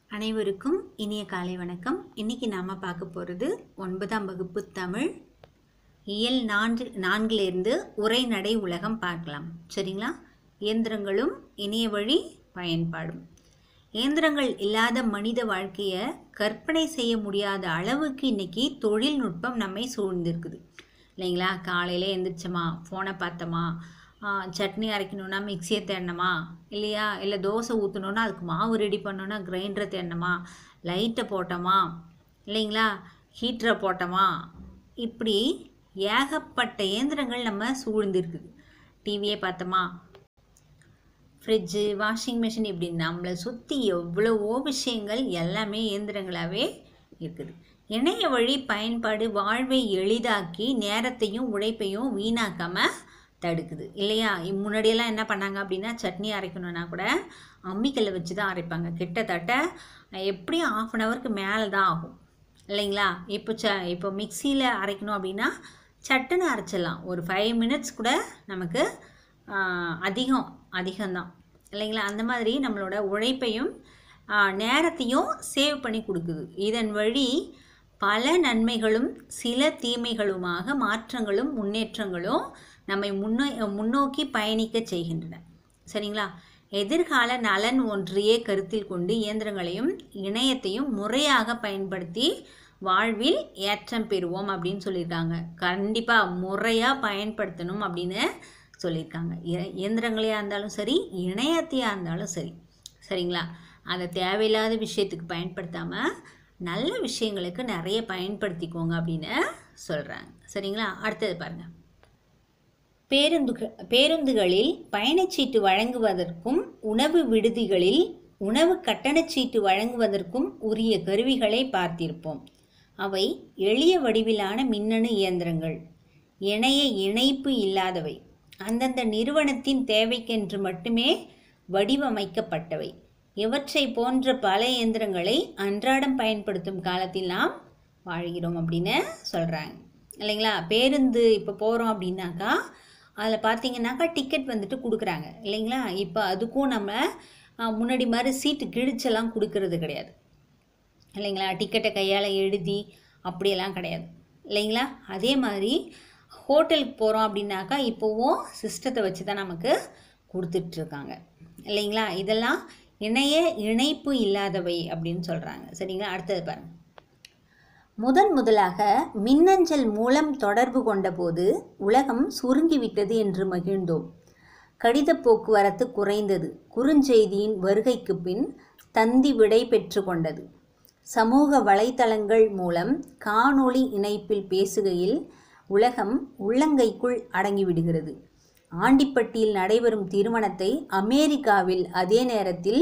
அனைவருக்கும் இனிய காலை வணக்கம் இன்னைக்கு நாம் பார்க்க போகிறது ஒன்பதாம் வகுப்பு தமிழ் இயல் நான்கு நான்கிலிருந்து உரைநடை உலகம் பார்க்கலாம் சரிங்களா இயந்திரங்களும் இணைய வழி பயன்பாடும் இயந்திரங்கள் இல்லாத மனித வாழ்க்கையை கற்பனை செய்ய முடியாத அளவுக்கு இன்னைக்கு தொழில்நுட்பம் நம்மை சூழ்ந்திருக்குது இல்லைங்களா காலையில் எழுந்திரிச்சோமா ஃபோனை பார்த்தோமா ஆ, சட்னி அரைக்கணுன்னா மிக்சியை தேடணுமா இல்லையா இல்லை தோசை ஊற்றணுன்னா அதுக்கு மாவு ரெடி பண்ணணுன்னா கிரைண்டரை தேடணுமா லைட்டை போட்டோமா இல்லைங்களா ஹீட்டரை போட்டோமா இப்படி ஏகப்பட்ட இயந்திரங்கள் நம்ம சூழ்ந்திருக்குது டிவியை பார்த்தோமா ஃப்ரிட்ஜு வாஷிங் மிஷின் இப்படி நம்மளை சுற்றி எவ்வளவோ விஷயங்கள் எல்லாமே இயந்திரங்களாகவே இருக்குது இணைய வழி பயன்பாடு வாழ்வை எளிதாக்கி நேரத்தையும் உழைப்பையும் வீணாக்காமல் தடுக்குது இல்லையா இ- முன்னாடியெல்லாம் என்ன பண்ணாங்க அப்படின்னா சட்னி அரைக்கணும்னா கூட அம்மிக்கல்லை வச்சு தான் அரைப்பாங்க கிட்டத்தட்ட எப்படியும் ஆஃப் அன் ஹவருக்கு மேலே தான் ஆகும் இல்லைங்களா இப்போ ச இப்போ மிக்சியில் அரைக்கணும் அப்படின்னா சட்டுன்னு அரைச்சிடலாம் ஒரு ஃபைவ் மினிட்ஸ் கூட நமக்கு ஆஹ், அதிகம் அதிகம்தான் இல்லைங்களா அந்த மாதிரி நம்மளோட உழைப்பையும் ஆஹ், நேரத்தையும் சேவ் பண்ணி கொடுக்குது இதன் வழி பல நன்மைகளும் சில தீமைகளுமாக மாற்றங்களும் முன்னேற்றங்களும் நம்மை முன்னோ முன்னோக்கி பயணிக்க செய்கின்றன சரிங்களா எதிர்கால நலன் ஒன்றையே கருத்தில் கொண்டு இயந்திரங்களையும் இணையத்தையும் முறையாக பயன்படுத்தி வாழ்வில் ஏற்றம் பெறுவோம் அப்படின்னு சொல்லியிருக்காங்க கண்டிப்பாக முறையாக பயன்படுத்தணும் அப்படின்னு சொல்லியிருக்காங்க இய- இயந்திரங்களையாக இருந்தாலும் சரி இணையத்தையாக இருந்தாலும் சரி சரிங்களா அதை தேவையில்லாத விஷயத்துக்கு பயன்படுத்தாமல் நல்ல விஷயங்களுக்கு நிறைய பயன்படுத்திக்கோங்க அப்படின்னு சொல்கிறாங்க சரிங்களா அடுத்தது பாருங்கள் பேருந்துக பேருந்துகளில் பயணச்சீட்டு வழங்குவதற்கும் உணவு விடுதிகளில் உணவு கட்டணச்சீட்டு வழங்குவதற்கும் உரிய கருவிகளை பார்த்திருப்போம் அவை எளிய வடிவிலான மின்னணு இயந்திரங்கள் இணைய இணைப்பு இல்லாதவை அந்தந்த நிறுவனத்தின் தேவைக்கென்று மட்டுமே வடிவமைக்கப்பட்டவை இவற்றை போன்ற பல இயந்திரங்களை அன்றாடம் பயன்படுத்தும் காலத்தில் நாம் வாழ்கிறோம் அப்படின்னு சொல்கிறாங்க இல்லைங்களா பேருந்து இப்போ போகிறோம் அப்படின்னாக்கா அதில் பார்த்தீங்கன்னாக்கா டிக்கெட் வந்துட்டு கொடுக்குறாங்க இல்லைங்களா இப்போ அதுக்கும் நம்ம ஆ, முன்னாடி மாதிரி சீட்டு கிழிச்செல்லாம் கொடுக்கறது கிடையாது இல்லைங்களா டிக்கெட்டை கையால் எழுதி அப்படியெல்லாம் கிடையாது இல்லைங்களா அதே மாதிரி ஹோட்டலுக்கு போகிறோம் அப்படின்னாக்கா இப்போவும் சிஸ்டத்தை வச்சு தான் நமக்கு கொடுத்துட்ருக்காங்க இல்லைங்களா இதெல்லாம் இணைய இணைப்பு இல்லாதவை அப்படின்னு சொல்கிறாங்க சரிங்களா அடுத்தது பாருங்க முதன் முதலாக மின்னஞ்சல் மூலம் தொடர்பு கொண்டபோது உலகம் சுருங்கிவிட்டது என்று மகிழ்ந்தோம் கடித போக்குவரத்து குறைந்தது குறுஞ்செய்தியின் வருகைக்கு பின் தந்தி விடை பெற்று கொண்டது சமூக வலைத்தளங்கள் மூலம் காணொளி இணைப்பில் பேசுகையில் உலகம் உள்ளங்கைக்குள் அடங்கிவிடுகிறது ஆண்டிப்பட்டியில் நடைபெறும் திருமணத்தை அமெரிக்காவில் அதே நேரத்தில்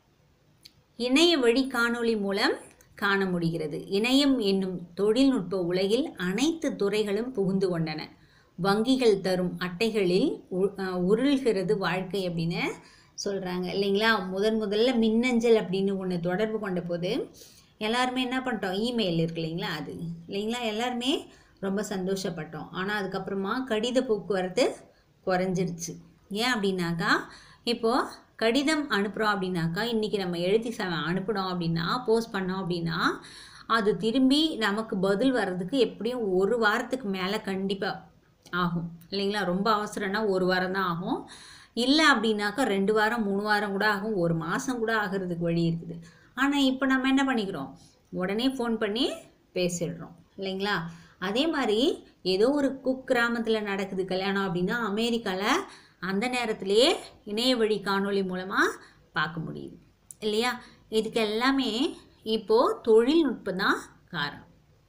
இணைய வழி காணொளி மூலம் காண முடிகிறது இணையம் என்னும் தொழில்நுட்ப உலகில் அனைத்து துறைகளும் புகுந்து கொண்டன வங்கிகள் தரும் அட்டைகளில் உ- அஹ் உருள்கிறது வாழ்க்கை அப்படின்னு சொல்கிறாங்க இல்லைங்களா முதன் முதல்ல மின்னஞ்சல் அப்படின்னு ஒன்று தொடர்பு கொண்ட போது எல்லாருமே என்ன பண்ணிட்டோம் இமெயில் இருக்கு இல்லைங்களா அது இல்லைங்களா எல்லாருமே ரொம்ப சந்தோஷப்பட்டோம் ஆனால் அதுக்கப்புறமா கடித போக்குவரத்து குறைஞ்சிருச்சு ஏன் அப்படின்னாக்கா இப்போது கடிதம் அனுப்புகிறோம் அப்படின்னாக்கா இன்றைக்கி நம்ம எழுதி ச அனுப்புனோம் அப்படின்னா போஸ்ட் பண்ணோம் அப்படின்னா அது திரும்பி நமக்கு பதில் வர்றதுக்கு எப்படியும் ஒரு வாரத்துக்கு மேலே கண்டிப்பாக ஆகும் இல்லைங்களா ரொம்ப அவசரம்னா ஒரு வாரம் தான் ஆகும் இல்லை அப்படின்னாக்கா ரெண்டு வாரம் மூணு வாரம் கூட ஆகும் ஒரு மாதம் கூட ஆகிறதுக்கு வழி இருக்குது ஆனால் இப்போ நம்ம என்ன பண்ணிக்கிறோம் உடனே ஃபோன் பண்ணி பேசிடுறோம் இல்லைங்களா அதே மாதிரி ஏதோ ஒரு குக் கிராமத்தில் நடக்குது கல்யாணம் அப்படின்னா அமெரிக்காவில் அந்த நேரத்திலேயே இணைய வழி காணொளி மூலமாக பார்க்க முடியுது இல்லையா இதுக்கு எல்லாமே இப்போது தொழில்நுட்பம் தான் காரணம்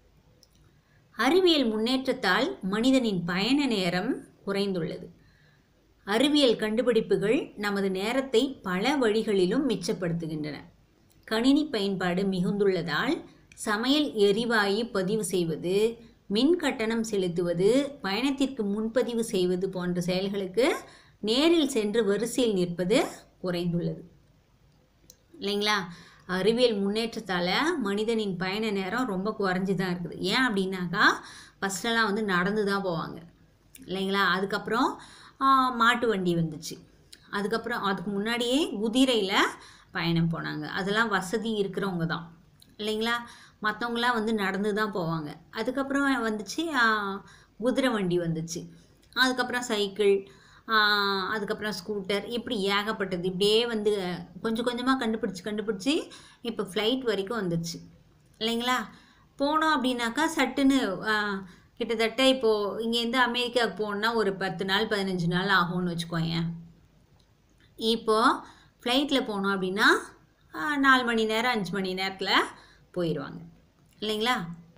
அறிவியல் முன்னேற்றத்தால் மனிதனின் பயண நேரம் குறைந்துள்ளது அறிவியல் கண்டுபிடிப்புகள் நமது நேரத்தை பல வழிகளிலும் மிச்சப்படுத்துகின்றன கணினி பயன்பாடு மிகுந்துள்ளதால் சமையல் எரிவாயு பதிவு செய்வது மின் கட்டணம் செலுத்துவது பயணத்திற்கு முன்பதிவு செய்வது போன்ற செயல்களுக்கு நேரில் சென்று வரிசையில் நிற்பது குறைந்துள்ளது இல்லைங்களா அறிவியல் முன்னேற்றத்தால் மனிதனின் பயண நேரம் ரொம்ப குறைஞ்சி தான் இருக்குது ஏன் அப்படின்னாக்கா ஃபஸ்ட்டெல்லாம் வந்து நடந்து தான் போவாங்க இல்லைங்களா அதுக்கப்புறம் ஆ, மாட்டு வண்டி வந்துச்சு அதுக்கப்புறம் அதுக்கு முன்னாடியே குதிரையில் பயணம் போனாங்க அதெல்லாம் வசதி இருக்கிறவங்க தான் இல்லைங்களா மற்றவங்களாம் வந்து நடந்து தான் போவாங்க அதுக்கப்புறம் வந்துச்சு ஆ, குதிரை வண்டி வந்துச்சு அதுக்கப்புறம் சைக்கிள் ஆ, அதுக்கப்புறம் ஸ்கூட்டர் இப்படி ஏகப்பட்டது இப்படியே வந்து கொஞ்சம் கொஞ்சமாக கண்டுபிடிச்சி கண்டுபிடிச்சி இப்போ ஃப்ளைட் வரைக்கும் வந்துச்சு இல்லைங்களா போனோம் அப்படின்னாக்கா சட்டுன்னு ஆ, கிட்டத்தட்ட இப்போது இங்கேருந்து அமெரிக்காவுக்கு போகணுன்னா ஒரு பத்து நாள் பதினஞ்சு நாள் ஆகும்னு வச்சுக்கோங்க இப்போது ஃப்ளைட்டில் போனோம் அப்படின்னா ஆ, நாலு மணி நேரம் அஞ்சு மணி நேரத்தில் போயிடுவாங்க இல்லைங்களா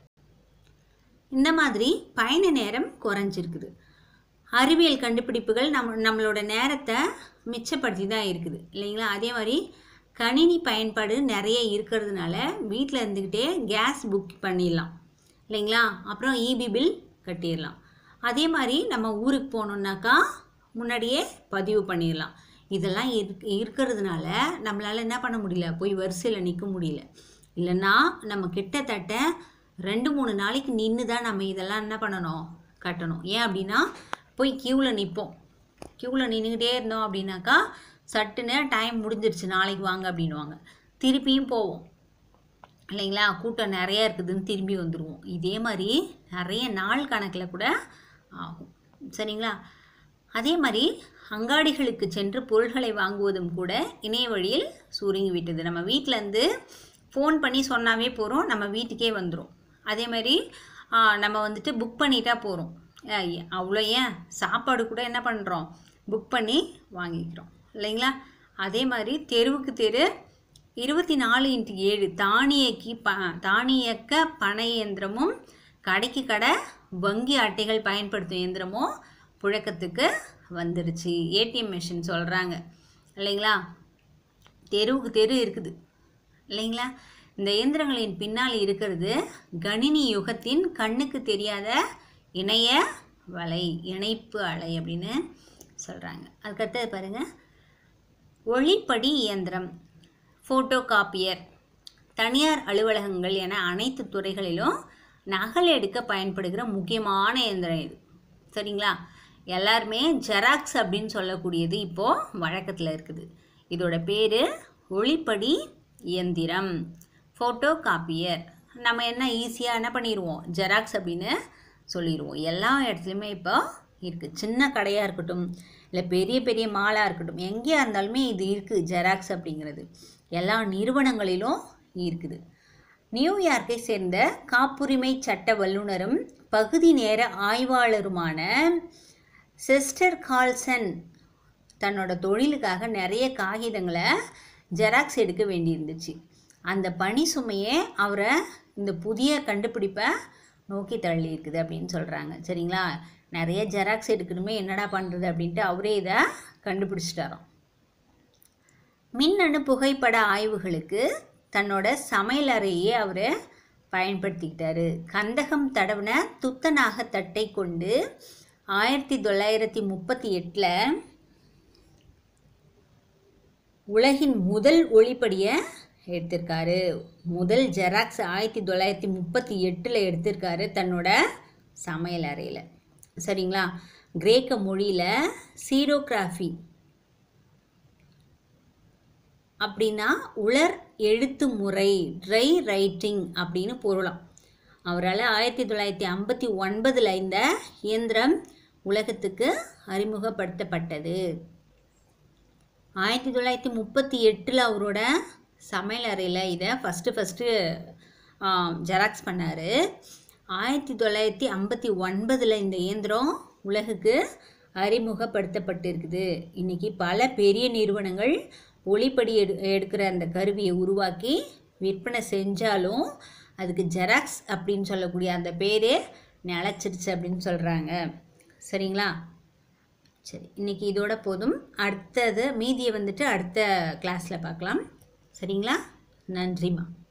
இந்த மாதிரி பயண நேரம் குறைஞ்சிருக்குது அறிவியல் கண்டுபிடிப்புகள் நம்ம நம்மளோட நேரத்தை மிச்சப்படுத்தி தான் இருக்குது இல்லைங்களா அதே மாதிரி கணினி பயன்பாடு நிறைய இருக்கிறதுனால வீட்டில் இருந்துக்கிட்டே கேஸ் புக் பண்ணிடலாம் இல்லைங்களா அப்புறம் இபி பில் கட்டிடலாம் அதே மாதிரி நம்ம ஊருக்கு போகணுன்னாக்கா முன்னாடியே பதிவு பண்ணிடலாம் இதெல்லாம் இருக் இருக்கிறதுனால நம்மளால் என்ன பண்ண முடியல போய் வரிசையில் நிற்க முடியல இல்லைன்னா நம்ம கிட்டத்தட்ட ரெண்டு மூணு நாளைக்கு நின்று தான் நம்ம இதெல்லாம் என்ன பண்ணணும் கட்டணும் ஏன் அப்படின்னா போய் க்யூவில் நிற்போம் க்யூவில் நின்றுக்கிட்டே இருந்தோம் அப்படின்னாக்கா சட்டுன்னு டைம் முடிஞ்சிருச்சு நாளைக்கு வாங்க அப்படின்வாங்க திருப்பியும் போவோம் இல்லைங்களா கூட்டம் நிறையா இருக்குதுன்னு திரும்பி வந்துடுவோம் இதே மாதிரி நிறைய நாள் கணக்கில் கூட ஆகும் சரிங்களா அதே மாதிரி அங்காடிகளுக்கு சென்று பொருள்களை வாங்குவதும் கூட இணைய வழியில் சுருங்கி விட்டது நம்ம வீட்டிலேருந்து ஃபோன் பண்ணி சொன்னாவே போகிறோம் நம்ம வீட்டுக்கே வந்துடும் அதே மாதிரி ஆ, நம்ம வந்துட்டு புக் பண்ணிட்டா போகிறோம் அவ்வளோ ஏன் சாப்பாடு கூட என்ன பண்ணுறோம் புக் பண்ணி வாங்கிக்கிறோம் இல்லைங்களா அதே மாதிரி தெருவுக்கு தெரு இருபத்தி நாலு இன்ட்டு ஏழு தானியக்கி ப தானியக்க பண இயந்திரமும் கடைக்கு கடை வங்கி அட்டைகள் பயன்படுத்தும் இயந்திரமும் புழக்கத்துக்கு வந்துருச்சு ஏடிஎம் மிஷின் சொல்கிறாங்க இல்லைங்களா தெருவுக்கு தெரு இருக்குது இல்லைங்களா இந்த இயந்திரங்களின் பின்னால் இருக்கிறது கணினி யுகத்தின் கண்ணுக்கு தெரியாத இணைய வலை இணைப்பு அலை அப்படின்னு சொல்கிறாங்க அதுக்கடுத்தது பாருங்கள் ஒளிப்படி இயந்திரம் ஃபோட்டோ காப்பியர் தனியார் அலுவலகங்கள் என அனைத்து துறைகளிலும் நகல் எடுக்க பயன்படுகிற முக்கியமான இயந்திரம் இது சரிங்களா எல்லாருமே ஜெராக்ஸ் அப்படின்னு சொல்லக்கூடியது இப்போது வழக்கத்தில் இருக்குது இதோட பேர் ஒளிப்படி இயந்திரம் ஃபோட்டோ காப்பியர் நம்ம என்ன ஈஸியாக என்ன பண்ணிடுவோம் ஜெராக்ஸ் அப்படின்னு சொல்லிடுவோம் எல்லா இடத்துலையுமே இப்போ இருக்குது சின்ன கடையாக இருக்கட்டும் இல்லை பெரிய பெரிய மாலாக இருக்கட்டும் எங்கேயா இருந்தாலுமே இது இருக்குது ஜெராக்ஸ் அப்படிங்கிறது எல்லா நிறுவனங்களிலும் இருக்குது நியூயார்க்கை சேர்ந்த காப்புரிமை சட்ட வல்லுனரும் பகுதி நேர ஆய்வாளருமான சிஸ்டர் கால்சன் தன்னோட தொழிலுக்காக நிறைய காகிதங்களை ஜெராக்ஸ் எடுக்க வேண்டியிருந்துச்சு அந்த பணி சுமையே அவரை இந்த புதிய கண்டுபிடிப்பை நோக்கி தள்ளி இருக்குது அப்படின்னு சொல்கிறாங்க சரிங்களா நிறைய ஜெராக்ஸ் எடுக்கணுமே என்னடா பண்ணுறது அப்படின்ட்டு அவரே இதை கண்டுபிடிச்சிட்டாராம் மின்னணு புகைப்பட ஆய்வுகளுக்கு தன்னோட சமையலறையே அவர் பயன்படுத்திக்கிட்டாரு கந்தகம் தடவின துத்தநாக தட்டை கொண்டு ஆயிரத்தி தொள்ளாயிரத்தி முப்பத்தி எட்டில் உலகின் முதல் ஒளிப்படியை எடுத்திருக்காரு முதல் ஜெராக்ஸ் ஆயிரத்தி தொள்ளாயிரத்தி முப்பத்தி எட்டில் எடுத்திருக்காரு தன்னோட சமையல் அறையில் சரிங்களா கிரேக்க மொழியில் சீரோகிராஃபி அப்படின்னா உலர் எழுத்து முறை ட்ரை ரைட்டிங் அப்படின்னு பொருளாம் அவரால் ஆயிரத்தி தொள்ளாயிரத்தி ஐம்பத்தி ஒன்பதில் இந்த இயந்திரம் உலகத்துக்கு அறிமுகப்படுத்தப்பட்டது ஆயிரத்தி தொள்ளாயிரத்தி முப்பத்தி எட்டில் அவரோட சமையல் அறையில் இதை ஃபஸ்ட்டு ஃபஸ்ட்டு ஜெராக்ஸ் பண்ணார் ஆயிரத்தி தொள்ளாயிரத்தி ஐம்பத்தி ஒன்பதில் இந்த இயந்திரம் உலகுக்கு அறிமுகப்படுத்தப்பட்டிருக்குது இன்றைக்கி பல பெரிய நிறுவனங்கள் ஒளிப்படி எடு எடுக்கிற அந்த கருவியை உருவாக்கி விற்பனை செஞ்சாலும் அதுக்கு ஜெராக்ஸ் அப்படின்னு சொல்லக்கூடிய அந்த பேரே நிலச்சிருச்சு அப்படின்னு சொல்கிறாங்க சரிங்களா சரி இன்றைக்கி இதோட போதும் அடுத்தது மீதியை வந்துட்டு அடுத்த கிளாஸில் பார்க்கலாம் சரிங்களா நன்றிம்மா